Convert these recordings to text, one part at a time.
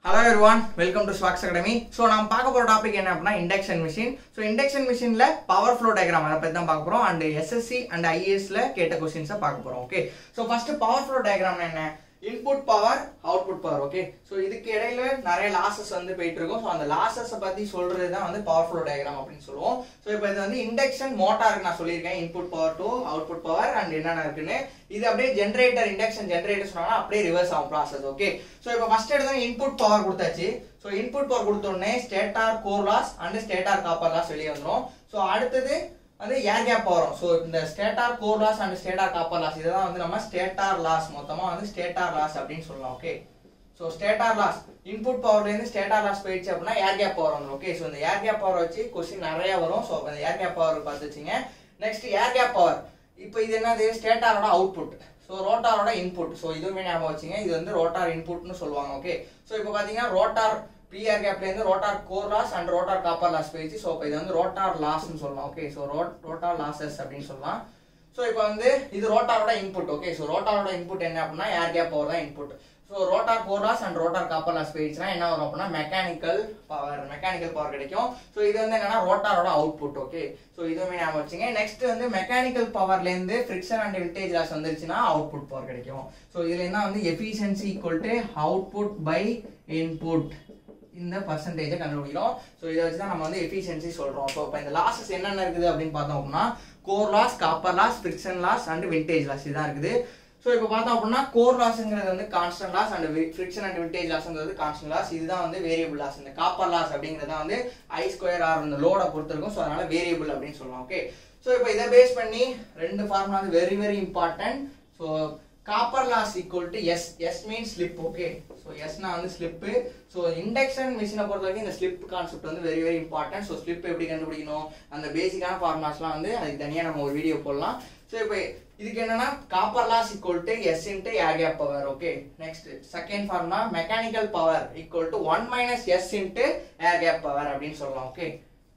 Hello everyone welcome to Swags Academy so நம்ம பார்க்க போகிற டாபிக் என்ன அப்படின்னா இண்டக்ஷன் மிஷின் ஸோ இண்டக்ஷன் மிஷினில் பவர் ஃப்ளோ டயக்ராம் அதை பற்றி தான் பார்க்க போகிறோம் அண்ட் எஸ்எஸ்சி அண்ட் ஐஏஎஸ்ல கேட்ட கொஸ்டின்ஸை பார்க்க போகிறோம் okay so first power flow diagram என்ன input power output power okay so இதுக்கு இடையில நிறைய லாசஸ் வந்து போயிட்டு இருக்கும் ஸோ அந்த லாசஸை பற்றி சொல்றது தான் வந்து பவர் ஃப்ளோ டயக்ராம் அப்படின்னு சொல்லுவோம் ஸோ இப்போ இது வந்து இண்டக்ஷன் மோட்டாருக்கு நான் சொல்லியிருக்கேன் input power to output power and என்னென்ன இருக்குன்னு இது அப்படியே ஜென்ரேட்டர் இண்டக்ஷன் ஜென்ரேட்டர் சொன்னாங்கன்னா அப்படியே ரிவர்ஸ் ஆகும் ப்ராசஸ் ஓகே ஸோ இப்போ ஃபர்ஸ்ட் எடுத்தோம் இன்புட் பவர் கொடுத்தாச்சு ஸோ இன்புட் பவர் கொடுத்த உடனே stator core loss and stator copper loss வெளியே வந்துடும் ஸோ அடுத்தது வந்து ஏர் கேப் வரும் ஸோ இந்த stator core loss and stator copper loss இதெல்லாம் வந்து நம்ம ஸ்டேட்டார் லாஸ் மொத்தமாக வந்து ஸ்டேட்டார் லாஸ் அப்படின்னு சொல்லலாம் okay so stator loss input பவர்லேருந்து ஸ்டேட்டார் லாஸ் போயிடுச்சு அப்படின்னா ஏர் கேப் பவர் வந்துடும் ஓகே ஸோ இந்த ஏர் கேப் பவர் வச்சு கொஸ்டின் நிறைய வரும் ஸோ இந்த ஏர் கேப் பவர் பார்த்து வச்சுங்க நெக்ஸ்ட் ஏர் கேப் பவர் இப்போ இது என்னது ஸ்டேட்டாரோட அவுட்புட் ஸோ ரோட்டாரோட இன்புட் ஸோ இதுவுமே ஞாபகம் வச்சுங்க இது வந்து ரோட்டார் இன்புட்னு சொல்லுவாங்க ஓகே ஸோ இப்போ பார்த்தீங்கன்னா ரோட்டார் பிஆர் கேப்லேருந்து rotor core loss and rotor copper loss போயிடுச்சு ஸோ இப்போ இது வந்து ரோட்டார் லாஸ்னு சொல்லலாம் okay so rod rotor losses அப்படின்னு சொல்லலாம் ஸோ இப்போ வந்து இது ரோட்டாரோட இன்புட் ஓகே ஸோ ரோட்டாரோட இன்புட் என்ன அப்படின்னா ஏர் கேப் பவர் தான் input so rotor core loss and rotor copper loss போயிடுச்சுன்னா என்ன வரும் அப்படின்னா மெக்கானிக்கல் பவர் மெக்கானிக்கல் பவர் கிடைக்கும் ஸோ இது வந்து என்னன்னா ரோட்டாரோட அவுட்புட் ஓகே ஸோ இதுவுமே ஞாபகம் வச்சுங்க நெக்ஸ்ட் வந்து மெக்கானிக்கல் பவர்லேருந்து ஃப்ரிக்ஷன் அண்ட் வில்டேஜ் லாஸ் வந்துருச்சுன்னா அவுட்புட் பவர் கிடைக்கும் ஸோ இதுல என்ன வந்து efficiency equal to output by input இந்த பர்சன்டேஜை கண்டுபிடிக்கிறோம் ஸோ இதை வச்சு தான் நம்ம வந்து எஃபிஷியன்சி சொல்றோம் ஸோ இப்போ இந்த லாஸஸ் என்னென்ன இருக்குது அப்படின்னு பார்த்தோம் அப்படின்னா core loss copper loss friction loss and windage loss இதுதான் இருக்குது ஸோ இப்போ பார்த்தோம் அப்படின்னா கோர் லாஸ்ங்கிறது வந்து constant loss and friction and windage லாஸ்ங்கிறது கான்ஸ்டன்ட் லாஸ் இதுதான் வந்து வேரியபிள் லாஸ் இந்த காப்பர் லாஸ் அப்படிங்கிறது வந்து ஐ ஸ்கொயர் ஆர் இந்த லோட பொறுத்து இருக்கும் ஸோ அதனால வேரியபிள் அப்படின்னு சொல்லலாம் ஓகே ஸோ இப்போ இதை பேஸ் பண்ணி ரெண்டு ஃபார்முலா வந்து very very important so copper loss equal to S S mean slip okay so எஸ்னா வந்து ஸ்லிப்பு ஸோ இண்டக்ஷன் மிஷினை பொறுத்த வரைக்கும் இந்த ஸ்லிப் கான்செப்ட் வந்து very very important so slip எப்படி கண்டுபிடிக்கணும் அந்த பேசிக்கான ஃபார்முலாஸ்லாம் வந்து அதுக்கு தனியாக நம்ம ஒரு வீடியோ போடலாம் ஸோ இப்போ இதுக்கு என்னன்னா copper loss equal to S into air gap power okay next second formula mechanical power equal to one minus S into air gap power அப்படின்னு சொல்லலாம் ஓகே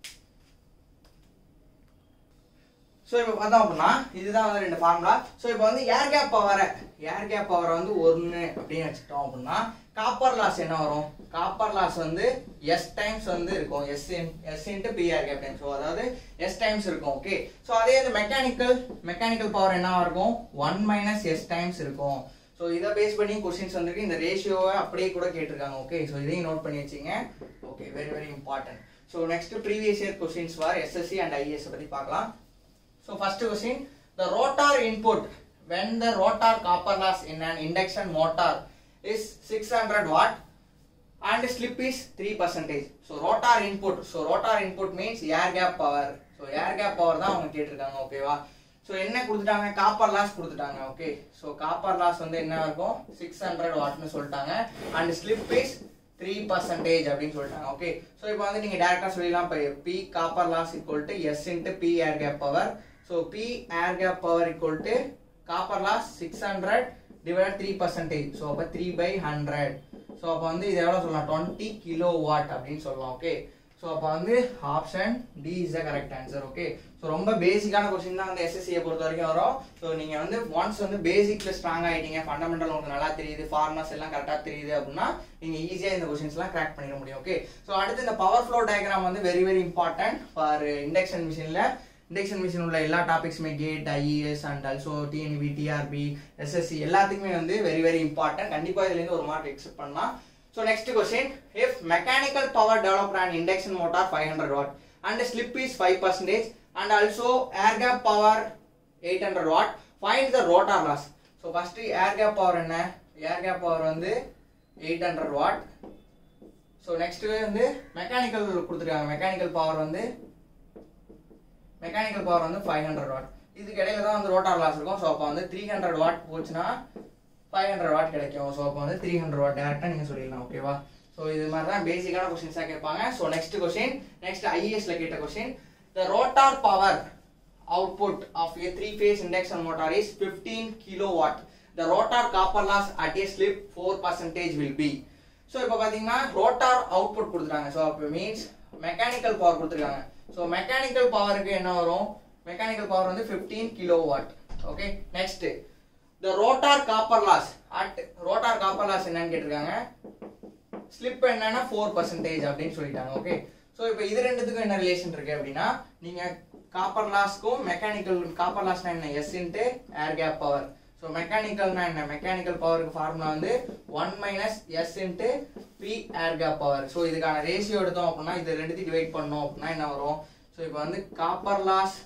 ஸோ இப்போ பார்த்தோம் அப்படின்னா இதுதான் வந்து ரெண்டு ஃபார்முலா ஸோ இப்போ வந்து ஏர் கேப் பவரை ஏர் கேப் பவரை வந்து ஒன்று அப்படின்னு வச்சுக்கிட்டோம் அப்படின்னா காப்பர் லாஸ் என்ன வரும் காப்பர் லாஸ் வந்து எஸ் டைம்ஸ் வந்து இருக்கும் S in S into P air gap time so அதாவது எஸ் டைம்ஸ் இருக்கும் ஓகே ஸோ அதே இந்த மெக்கானிக்கல் மெக்கானிக்கல் பவர் என்னவா இருக்கும் ஒன் மைனஸ் எஸ் டைம்ஸ் இருக்கும் ஸோ இதை பேஸ் பண்ணி கொஸ்டின்ஸ் வந்திருக்கு இந்த ரேஷியோவை அப்படியே கூட கேட்டிருக்காங்க ஓகே ஸோ இதையும் நோட் பண்ணி வச்சுங்க okay very very important so next previous year questions war SSC and IAS பற்றி பார்க்கலாம் So first question, the rotor input when the rotor copper loss in an induction motor is 600 watt and slip is 3 percentage. So rotor input, so rotor input means air gap power. So air gap power தான் அவங்க கேட்டிருக்காங்க ஓகேவா so என்ன கொடுத்துட்டாங்க copper loss கொடுத்துட்டாங்க okay so copper loss வந்து என்ன இருக்கும் சிக்ஸ் ஹண்ட்ரட் வாட்னு சொல்லிட்டாங்க and slip is three percentage அப்படின்னு சொல்லிட்டாங்க ஓகே ஸோ இப்போ வந்து நீங்கள் டேரெக்டாக சொல்லிடலாம் இப்போ P copper loss equal to S into P air gap power so P air gap power equal to copper loss six hundred divide three percentage so அப்போ three by hundred so அப்போ வந்து இது எவ்வளோ சொல்லலாம் டுவெண்ட்டி கிலோ வாட் அப்படின்னு சொல்லலாம் okay so அப்போ வந்து option D is the correct answer okay so ரொம்ப பேசிக்கான கொஸ்டின் தான் வந்து எஸ்எஸ்சியை பொறுத்த வரைக்கும் வரும் ஸோ நீங்கள் வந்து ஒன்ஸ் வந்து பேசிக்ல ஸ்ட்ராங் ஆகிட்டீங்க ஃபண்டமெண்டல் உங்களுக்கு நல்லா தெரியுது ஃபார்மர்ஸ் எல்லாம் கரெக்டாக தெரியுது அப்படின்னா நீங்கள் ஈஸியாக இந்த கொஸ்டின்ஸ்லாம் கிராக் பண்ணிட முடியும் ஓகே ஸோ அடுத்து இந்த பவர் ஃப்ளோ டயக்ராம் வந்து very very important for induction மிஷினில் இண்டக்ஷன் மிஷின் உள்ள எல்லா டாபிக்ஸுமே GATE IAS and also TNP TRB SSC எல்லாத்துக்குமே வந்து வெரி வெரி இம்பார்ட்டன்ட் கண்டிப்பாக இதுலேருந்து ஒரு மார்க் எக்ஸெப்ட் பண்ணலாம் so next question if mechanical power developed and induction motor five hundred watt and slip is five percentage and also air gap power eight hundred watt find the rotor loss so first air gap power என்ன air gap power வந்து eight hundred watt so next வந்து mechanical கொடுத்துருக்காங்க mechanical power வந்து mechanical power வந்து five hundred watt இதுக்கு இடையில தான் வந்து ரோட்டார் லாஸ் இருக்கும் ஸோ அப்போ வந்து த்ரீ ஹண்ட்ரட் வாட் போச்சுன்னா ஃபைவ் ஹண்ட்ரட் வாட் கிடைக்கும் ஸோ அப்போ வந்து த்ரீ ஹண்ட்ரட் வாட் டேரெக்டாக நீங்கள் சொல்லிடலாம் ஓகேவா ஸோ இது மாதிரி தான் பேசிக்கான கொஸ்டின்ஸாக கேட்பாங்க ஸோ நெக்ஸ்ட் கொஸ்டின் நெக்ஸ்ட் ஐஏஎஸ்ல கேட்ட question the rotor power output of a three phase induction motor is fifteen kilo watt the rotor copper loss at a slip four percentage will be so இப்போ பார்த்தீங்கன்னா rotor output கொடுத்துருக்காங்க so அப்போ means mechanical power கொடுத்துருக்காங்க so mechanical பவருக்கு என்ன வரும் mechanical power வந்து fifteen kilo watt okay next the rotor copper loss at rotor copper loss என்னன்னு கேட்டிருக்காங்க ஸ்லிப் என்னன்னா ஃபோர் பர்சன்டேஜ் அப்படின்னு சொல்லிட்டாங்க ஓகே ஸோ இப்போ இது ரெண்டுத்துக்கும் என்ன ரிலேஷன் இருக்கு அப்படின்னா நீங்க காப்பர் லாஸ்க்கும் மெக்கானிக்கல் காப்பர் லாஸ்னா என்ன S into air gap power so மெக்கானிக்கல்னா என்ன மெக்கானிக்கல் பவருக்கு ஃபார்முலா வந்து one minus S into P air gap power so இதுக்கான ரேஷியோ எடுத்தோம் அப்படின்னா இது ரெண்டுத்தையும் டிவைட் பண்ணோம் அப்படின்னா என்ன வரும் ஸோ இப்போ வந்து copper loss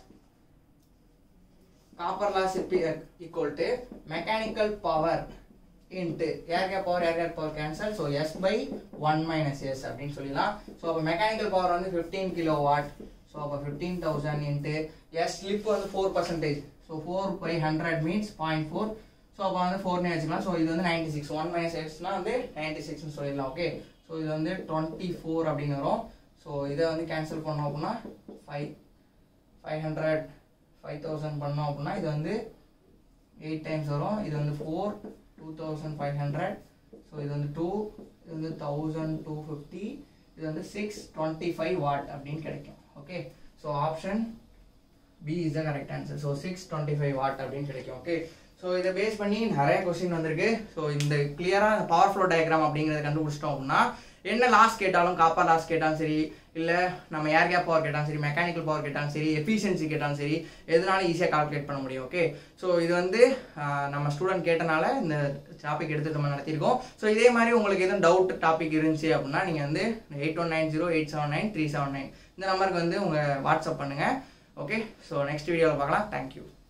copper loss equal to mechanical power into air gap power air gap power cancel so S by one minus S அப்படின்னு சொல்லிடலாம் ஸோ அப்போ மெக்கானிக்கல் பவர் வந்து ஃபிஃப்டீன் கிலோ வாட் ஸோ அப்போ fifteen thousand into S slip வந்து four percentage so four by hundred means point four so அப்போ வந்து ஃபோர்னே வச்சுக்கலாம் ஸோ இது வந்து நைன்டி சிக்ஸ் ஒன் மைனஸ் எக்ஸ்னா வந்து நைன்டி சிக்ஸ்னு சொல்லிடலாம் ஓகே ஸோ இது வந்து டுவெண்ட்டி ஃபோர் அப்படின்னு வரும் ஸோ இதை வந்து கேன்சல் பண்ணோம் அப்படின்னா five five hundred five thousand பண்ணோம் அப்படின்னா இது வந்து எயிட் டைம்ஸ் வரும் இது வந்து four two thousand five hundred so இது வந்து டூ இது வந்து தௌசண்ட் டூ ஃபிஃப்டி இது வந்து சிக்ஸ் டுவெண்ட்டி ஃபைவ் வாட் அப்படின்னு கிடைக்கும் okay so option B is the correct answer so six twenty five watt அப்படின்னு கிடைக்கும் ஓகே ஸோ இதை பேஸ் பண்ணி நிறைய கொஸ்டின் வந்திருக்கு ஸோ இந்த கிளியராக பவர் ஃப்ளோ டயக்ராம் அப்படிங்கிறத கண்டுபிடிச்சிட்டோம் அப்படின்னா என்ன லாஸ் கேட்டாலும் காப்பர் லாஸ் கேட்டாலும் சரி இல்லை நம்ம ஏர் கேப் பவர் கேட்டாலும் சரி மெக்கானிக்கல் பவர் கேட்டாலும் சரி எஃபிஷியன்சி கேட்டாலும் சரி எதுனாலும் ஈஸியாக கால்குலேட் பண்ண முடியும் ஓகே ஸோ இது வந்து ஆஹ், நம்ம ஸ்டூடெண்ட் கேட்டனால இந்த டாபிக் எடுத்து நம்ம நடத்தியிருக்கோம் ஸோ இதே மாதிரி உங்களுக்கு எதுவும் டவுட் டாபிக் இருந்துச்சு அப்படின்னா நீங்கள் வந்து eight one nine zero eight seven nine three seven nine இந்த நம்பருக்கு வந்து உங்கள் வாட்ஸ்அப் பண்ணுங்கள் ஓகே ஸோ நெக்ஸ்ட் வீடியோவில் பார்க்கலாம் தேங்க்யூ